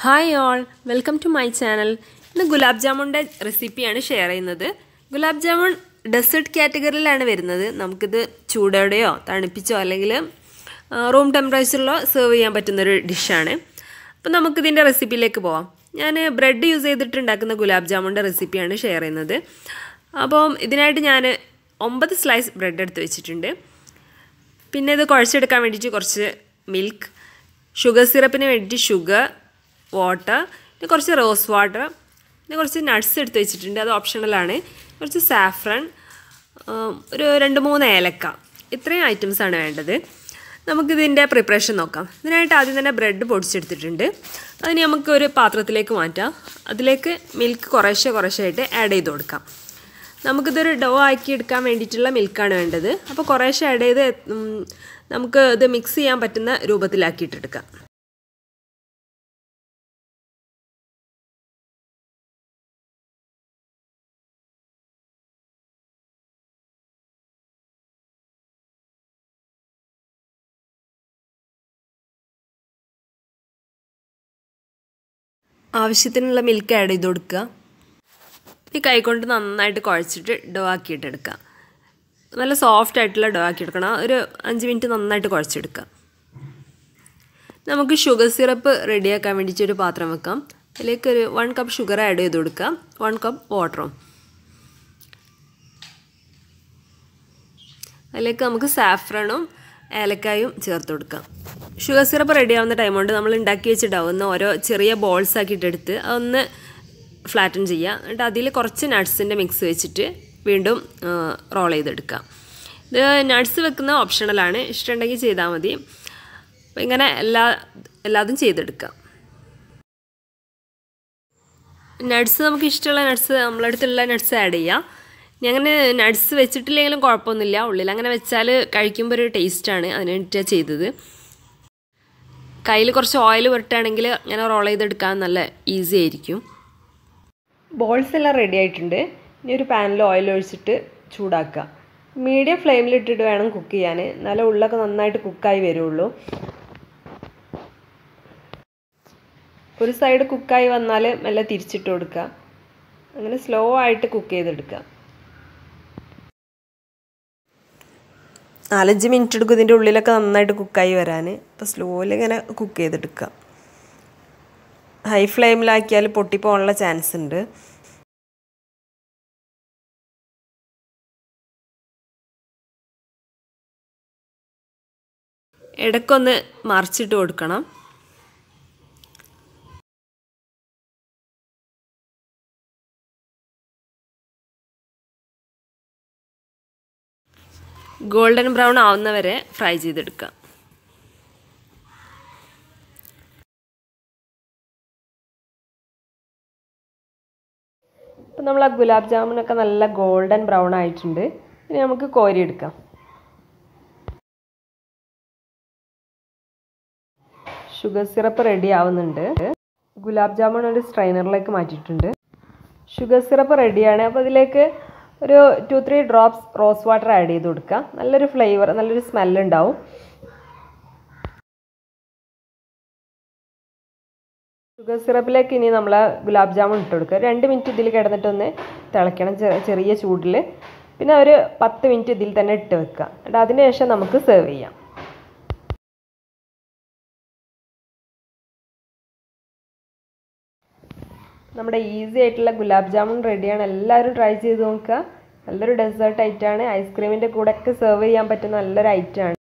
hi all welcome to my channel ഇന്ന് ഗുലാബ് ജാമുൻ്റെ റെസിപ്പിയാണ് share ചെയ്യുന്നത് ഗുലാബ് ജാമുൺ ഡെസേർട്ട് കാറ്റഗറിയിലാണ് വരുന്നത് നമുക്കിത് ചൂടോടെയോ തണുപ്പിച്ചോ അല്ലെങ്കിൽ റൂം ടെമ്പറേച്ചറിലോ സെർവ് ചെയ്യാൻ പറ്റുന്നൊരു ഡിഷാണ് അപ്പോൾ നമുക്കിതിൻ്റെ റെസിപ്പിയിലേക്ക് പോവാം ഞാൻ ബ്രെഡ് യൂസ് ചെയ്തിട്ട് ഉണ്ടാക്കുന്ന ഗുലാബ് ജാമുൻ്റെ റെസിപ്പിയാണ് ഷെയർ ചെയ്യുന്നത് അപ്പം ഇതിനായിട്ട് ഞാൻ ഒമ്പത് സ്ലൈസ് ബ്രെഡ് എടുത്ത് വെച്ചിട്ടുണ്ട് പിന്നെ ഇത് കുഴച്ചെടുക്കാൻ വേണ്ടിയിട്ട് കുറച്ച് മിൽക്ക് ഷുഗർ സിറപ്പിന് വേണ്ടിയിട്ട് ഷുഗർ വാട്ടർ പിന്നെ കുറച്ച് റോസ് വാട്ടർ പിന്നെ കുറച്ച് നട്ട്സ് എടുത്ത് വെച്ചിട്ടുണ്ട് അത് ഓപ്ഷണലാണ് കുറച്ച് സാഫ്രൺ ഒരു രണ്ട് മൂന്ന് ഏലക്ക ഇത്രയും ഐറ്റംസാണ് വേണ്ടത് നമുക്കിതിൻ്റെ പ്രിപ്പറേഷൻ നോക്കാം ഇതിനായിട്ട് ആദ്യം തന്നെ ബ്രെഡ് പൊടിച്ചെടുത്തിട്ടുണ്ട് അതിന് നമുക്ക് ഒരു പാത്രത്തിലേക്ക് മാറ്റാം അതിലേക്ക് മിൽക്ക് കുറേശ്ശെ കുറേശ്ശായിട്ട് ആഡ് ചെയ്ത് കൊടുക്കാം നമുക്കിതൊരു ഡോ ആക്കി എടുക്കാൻ വേണ്ടിയിട്ടുള്ള മിൽക്കാണ് വേണ്ടത് അപ്പോൾ കുറേശ്ശെ ആഡ് ചെയ്ത് നമുക്ക് ഇത് മിക്സ് ചെയ്യാൻ പറ്റുന്ന രൂപത്തിലാക്കിയിട്ടെടുക്കാം ആവശ്യത്തിനുള്ള മിൽക്ക് ആഡ് ചെയ്ത് കൊടുക്കുക ഈ കൈകൊണ്ട് നന്നായിട്ട് കുഴച്ചിട്ട് ഡോ ആക്കിയിട്ടെടുക്കുക നല്ല സോഫ്റ്റ് ആയിട്ടുള്ള ഡോ ആക്കിയെടുക്കണം ഒരു അഞ്ച് മിനിറ്റ് നന്നായിട്ട് കുഴച്ചെടുക്കുക നമുക്ക് ഷുഗർ സിറപ്പ് റെഡിയാക്കാൻ വേണ്ടിയിട്ട് ഒരു പാത്രം വെക്കാം അതിലേക്ക് ഒരു വൺ കപ്പ് ഷുഗർ ആഡ് ചെയ്ത് കൊടുക്കുക വൺ കപ്പ് വാട്ടറും അതിലേക്ക് നമുക്ക് സാഫ്രണും ഏലക്കായും ചേർത്ത് കൊടുക്കാം ഷുഗർ സിറപ്പ് റെഡി ആവുന്ന ടൈം കൊണ്ട് നമ്മൾ ഉണ്ടാക്കി വെച്ചിട്ടാവുന്ന ഓരോ ചെറിയ ബോൾസ് ആക്കിയിട്ടെടുത്ത് അതൊന്ന് ഫ്ലാറ്റൻ ചെയ്യുക എന്നിട്ട് അതിൽ കുറച്ച് നട്ട്സിൻ്റെ മിക്സ് വെച്ചിട്ട് വീണ്ടും റോൾ ചെയ്തെടുക്കാം ഇത് നട്ട്സ് വെക്കുന്ന ഓപ്ഷണലാണ് ഇഷ്ടമുണ്ടെങ്കിൽ ചെയ്താൽ മതി അപ്പോൾ ഇങ്ങനെ എല്ലാ എല്ലാതും ചെയ്തെടുക്കാം നട്ട്സ് നമുക്ക് ഇഷ്ടമുള്ള നട്ട്സ് നമ്മളടുത്തുള്ള നട്ട്സ് ആഡ് ചെയ്യാം ഞാൻ നട്ട്സ് വെച്ചിട്ടില്ലെങ്കിലും കുഴപ്പമൊന്നുമില്ല ഉള്ളിൽ അങ്ങനെ വെച്ചാൽ കഴിക്കുമ്പോൾ ഒരു ടേസ്റ്റാണ് അതിന് വേണ്ടിയിട്ടാണ് ചെയ്തത് കയ്യിൽ കുറച്ച് ഓയിൽ പുരട്ടുകയാണെങ്കിൽ അങ്ങനെ റോൾ ചെയ്തെടുക്കാൻ നല്ല ഈസി ആയിരിക്കും ബോൾസ് എല്ലാം റെഡി ആയിട്ടുണ്ട് ഇനി ഒരു പാനിൽ ഓയിൽ ഒഴിച്ചിട്ട് ചൂടാക്കുക മീഡിയം ഫ്ലെയിമിലിട്ടിട്ട് വേണം കുക്ക് ചെയ്യാൻ എന്നാലേ ഉള്ളൊക്കെ നന്നായിട്ട് കുക്കായി വരുള്ളൂ ഒരു സൈഡ് കുക്കായി വന്നാൽ മെല്ലെ തിരിച്ചിട്ട് കൊടുക്കുക അങ്ങനെ സ്ലോ ആയിട്ട് കുക്ക് ചെയ്തെടുക്കുക നാലഞ്ച് മിനിറ്റ് എടുക്കും ഇതിൻ്റെ ഉള്ളിലൊക്കെ നന്നായിട്ട് കുക്കായി വരാൻ അപ്പോൾ സ്ലോയിൽ ഇങ്ങനെ കുക്ക് ചെയ്തെടുക്കുക ഹൈ ഫ്ലെയിമിലാക്കിയാൽ പൊട്ടിപ്പോകാനുള്ള ചാൻസ് ഉണ്ട് ഇടയ്ക്കൊന്ന് മറിച്ചിട്ട് കൊടുക്കണം ഗോൾഡൻ ബ്രൗൺ ആവുന്നവരെ ഫ്രൈ ചെയ്തെടുക്കുക ഇപ്പം നമ്മൾ ആ ഗുലാബ് ജാമുനൊക്കെ നല്ല ഗോൾഡൻ ബ്രൗൺ ആയിട്ടുണ്ട് ഇനി നമുക്ക് കോരിയെടുക്കാം ഷുഗർ സിറപ്പ് റെഡി ആവുന്നുണ്ട് ഗുലാബ് ജാമുൻ ഒരു സ്ട്രൈനറിലേക്ക് മാറ്റിയിട്ടുണ്ട് ഷുഗർ സിറപ്പ് റെഡിയാണ് അപ്പോൾ ഇതിലേക്ക് ഒരു two three drops rose water add ചെയ്ത് കൊടുക്കുക നല്ലൊരു ഫ്ലേവർ നല്ലൊരു സ്മെല്ലുണ്ടാവും ഷുഗർ സിറപ്പിലേക്ക് ഇനി നമ്മൾ ഗുലാബ് ജാമുൻ ഇട്ട് കൊടുക്കുക രണ്ട് മിനിറ്റ് ഇതിൽ കിടന്നിട്ടൊന്ന് തിളയ്ക്കണം ചെറിയ ചൂടിൽ പിന്നെ ഒരു പത്ത് മിനിറ്റ് ഇതിൽ തന്നെ ഇട്ട് വെക്കുക എന്നിട്ട് അതിന് ശേഷം നമുക്ക് സെർവ് ചെയ്യാം നമ്മുടെ ഈസി ആയിട്ടുള്ള ഗുലാബ് ജാമുൻ റെഡിയാണ് എല്ലാവരും ട്രൈ ചെയ്ത് നോക്കുക നല്ലൊരു ഡെസേർട്ട് ഐറ്റമാണ് ഐസ്ക്രീമിൻ്റെ കൂടെയൊക്കെ സെർവ് ചെയ്യാൻ പറ്റുന്ന നല്ലൊരു ഐറ്റമാണ്